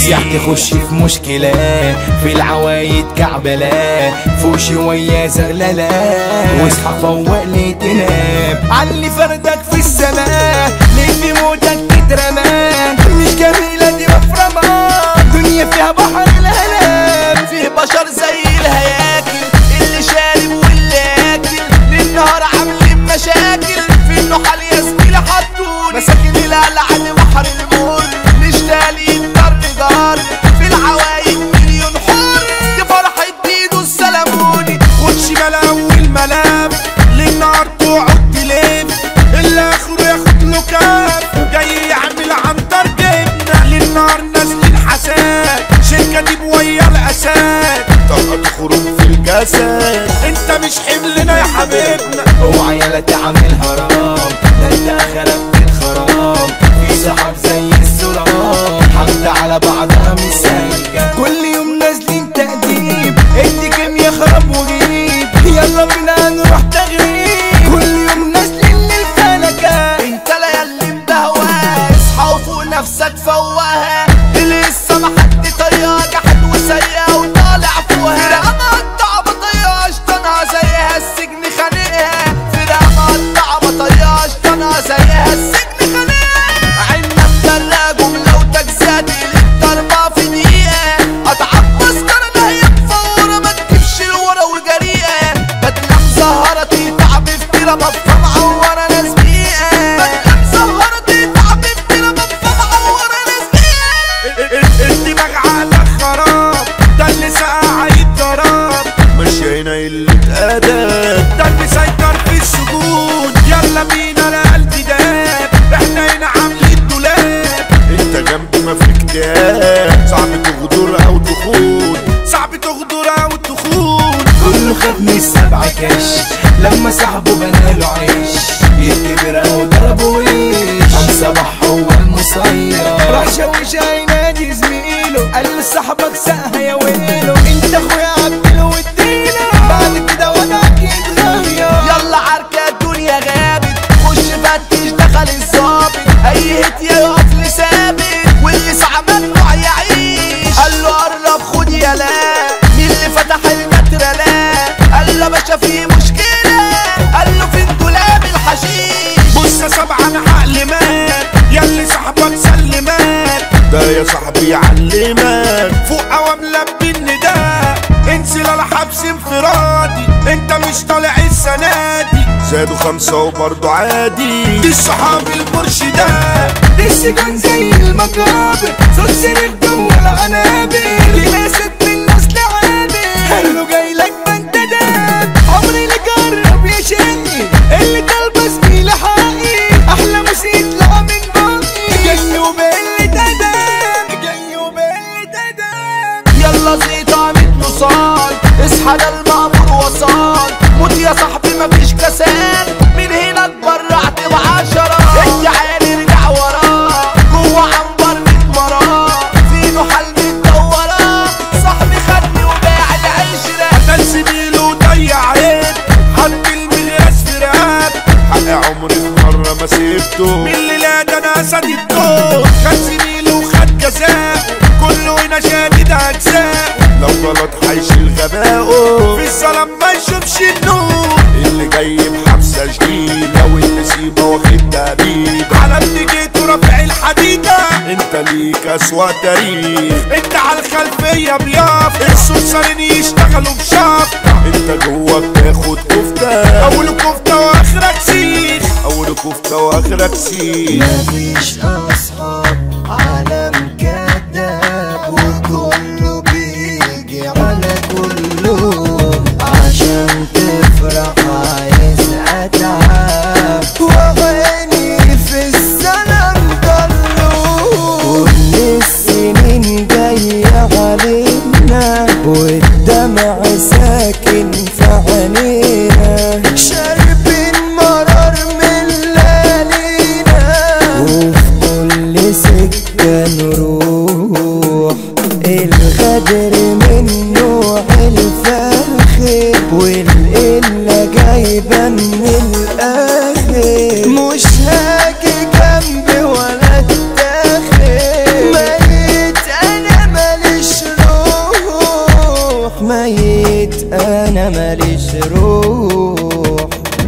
سياح تخش في مشكلة في العوايد كعبلة فوق شوية زغللة واصحى فوق لي تنام علي فردك في السماء ليه في موتك تترمى مش جميلة دي مفرمة دنيا فيها بحر الهلام فيه بشر زي الهياكل اللي شارب واللي اكل للنهار عاملين مشاكل في النحل يا زميلي حطوني مساكن القلعة بحر المر مش تالي دار جار في العوايد مليون حر دي فرحة ايده السلموني خد شمال اول ملف للنار تقعد تلف اللي اخره ياخد له كاف جاي يعمل عنتر جبنه للنار نازلين حساد شركه دي بويا الاساد طاقة خروج في الجسد انت مش حملنا يا حبيبنا اوعى يلا تعمل حرام ده انت اخرك بتخرام في سحاب زي السراب حمد على بعضها مش سالكة كل يوم نازلين تقديم ادي كم يا خراب وغيب يلا بينا نروح تغريب كل يوم نازلين للفلكة انت ليالي مدهوها اصحى وفوق نفسك فوقها اللي لسه ما حد طريقة جحد وسيئة وطالع فوقها فرقة مقطعة بطيئة اشطنها زيها السجن خانقها فرقة مقطعة بطيئة اشطنها زيها السجن خانقها عنا مدرجهم لو تجزاتي للضربة في دقيقة قطعة مسكرة لا هي مفورة ما تجيبش لورا وجريئة بدلة مزهرة تتعب في تيرة مفهوم عورة ناس بيئة بدلة مزهرة تتعب في تيرة مفهوم عورة ناس بيئة الدماغ على خراب ده اللي سقع الضراب مش هنا اللي اتأدب ده اللي سيطر في السجون يلا بينا انا قلبي داب احنا هنا عاملين دولاب انت جنبي ما في اكتئاب صعب تغدر او تخون صعب تغدر او تخون كله خد من السبع كاش لما صاحبه بناله عيش يكبر او ضربه ويش قام صباح هو المسير راح شوش هينادي زميله قال له صاحبك سقها يا ويله انت اخويا عبله واديله بعد كده وضعك يتغير يلا عركة الدنيا غابت خش فتش دخل الظابط اي هت يقف لثابت واللي سعى ممنوع يعيش قال له قرب خد يا لا مين اللي فتح المتر لا قال له باشا في مشكلة قال له فين دولاب الحشيش بص يا سبعة انا عقلي مات ياللي صاحبك سلمات ده يا صاحبي علمك فوق قوام لبي النداء انزل على حبس انفرادي انت مش طالع السنة دي زادوا خمسة وبرضه عادي دي الصحاب المرشدات دي السجن زي المقابر صوت سرير جوه العنابر دي ناست من نسل عابر قال له جاي لك بنت داب عمري اللي جرب يشقي اللي تلبس فيه لحقي احلى موسيقى طلع من بقي جاي وبقلة اداب جاي وبقلة اداب يلا زيت عملت له صال اصحى ده المأمور وصال موت يا صاحبي مفيش كسال من هنا اتبرعت بعشرة انت عالي ارجع وراه جوه عنبر ميت مراه في محل متدورة صاحبي خدني وباع العشرة قتل زميله وضيع عين حط الملياس في رقاب حق عمري في مرة ما سيبته من الليلة ده انا اسد الدور خد زميله وخد جزاء كله هنا شادد اجزاء لو غلط هيشيل غباءه في الظلام ما يشوفش النور اللي جاي بحبسة جديدة واللي سيبه واخد تهديد على اللي جيت ورافع الحديدة انت ليك اسوأ تاريخ انت على الخلفية بياف السوسرين يشتغلوا بشاف انت جوه بتاخد كفتة اول كفتة واخرك سيخ اول كفتة واخرك سيخ مفيش اصحاب عالم كذاب وكله بيجي على كله عشان تفرح عايز اتعب وعيني في السلام ضلوا كل السنين جاية علينا والدمع ساكن في عينينا شاربين مرار من ليالينا وفي كل سكة نروح الغدر من نوع الفاخر والقلة جايبة من الآخر مش هاجي جنبي ولا اتاخر ميت أنا ميت انا ماليش روح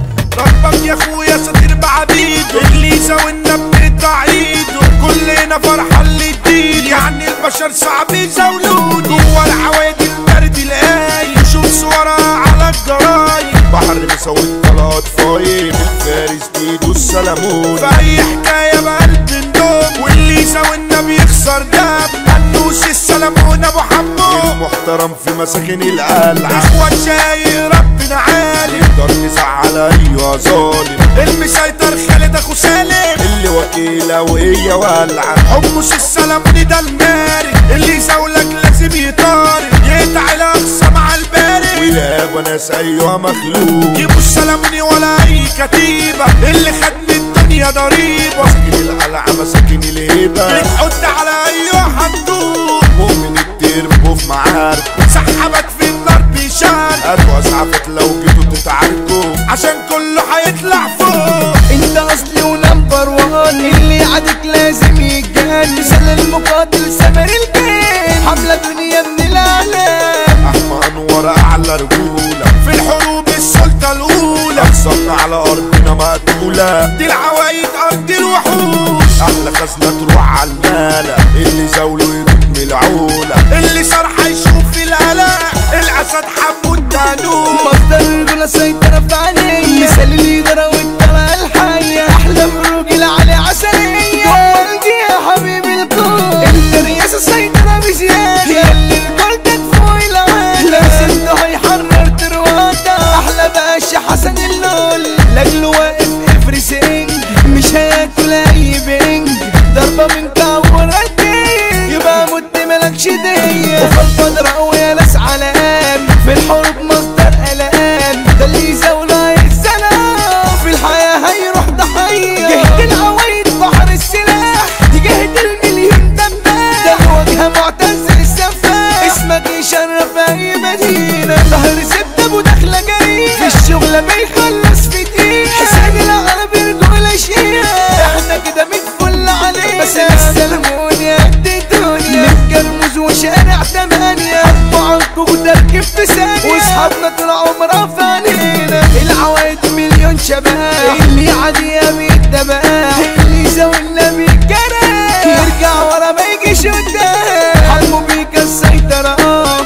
ربك يا اخويا ساتر بعبيده الليسا والنبي تعيده كلنا فرحة اللي تديد يعني البشر صعب يزولوده جوا العوادي البرد القايم شوف صورها على الجرايد بحر مسوي طلعت فايم الفارس ايده السلمون في اي حكاية بقلب ندوم والليسا والنبي يخسر دم منوش السلمون ابو حمو المحترم في مساكن القلعة اخوات شاي ربنا عالم نقدر نزعل ايوه ظالم المسيطر خالد اخو سالم اللي وكيلة وهي والعة حمص السلموني ده المارد اللي يزولك لازم يطارد يقطع الاقصى مع البارد ويلاب ناس ايوه مخلوق جيبوا السلموني ولا اي كتيبة اللي خد من الدنيا ضريبة مساكن القلعة مساكن الهيبة بتحط على ايوه حدود مؤمن التربو في معارك سحبت في النار بيشارك هاتوا اسعفت لو جيتوا تتعاركوا عشان كله هيطلع فوق انت اصلي ونمبر وان اللي عادك لازم يتجان مثال المقاتل سمر الجيل حملة دنيا من الاعلام احمى انور اعلى رجولة في الحروب السلطة الاولى اقصرنا على ارضنا مقتولة دي العوايد ارض الوحوش احلى خزنة تروح على المالة اللي زاوله يدوب من العولة اللي صار هيشوف في القلق الاسد حبه الدانوب مصدر الرجولة سيطرة في عينيا مثال الليدرة والطلعة الحية احلى الراجل علي عسلية جوالدي يا حبيب الكون انت الرئاسة سيطرة بزيادة يا اللي الكل تدفوع العالم لازم ده هيحرر ترواتا احلى باشا حسن اللول لاجله واقف افرسنج مش هياكل اي بنج ضربة من كعور الدين يبقى مت ملكش دية وفضفض رقوة يا ناس علام في الحروب مصدر قلقان ده اللي يزاوله السلام في الحياة هيروح ضحية جهد العوايد بحر السلاح دي جهد المليون دباب ده الواجهة معتز السفاح اسمك يشرف اي مدينة ظهر زبدة وداخلة جريمة في الشغلة بيخلص في دقيقة حسين العربي رجولة شيعة احنا كده متفل علينا بس السلمون يا قد الدنيا متجرمز وشارع تمانية ابو عنكو وتركب في ثانية واصحابنا طول عمرها في عينينا العوايد مليون شباب اللي عادي بيت بقى اللي زاولنا بالجرى يرجع ورا ما يجيش قدام حمو بيك السيطرة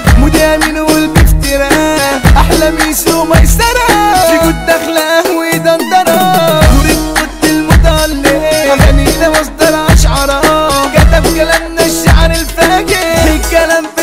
مدامن والبفتراء احلى ميسو ميسرة في جود داخله ودندرة نوريك كنت المتعلق اغانينا مصدر اشعارات كتب كلامنا الشعر الفاجر الكلام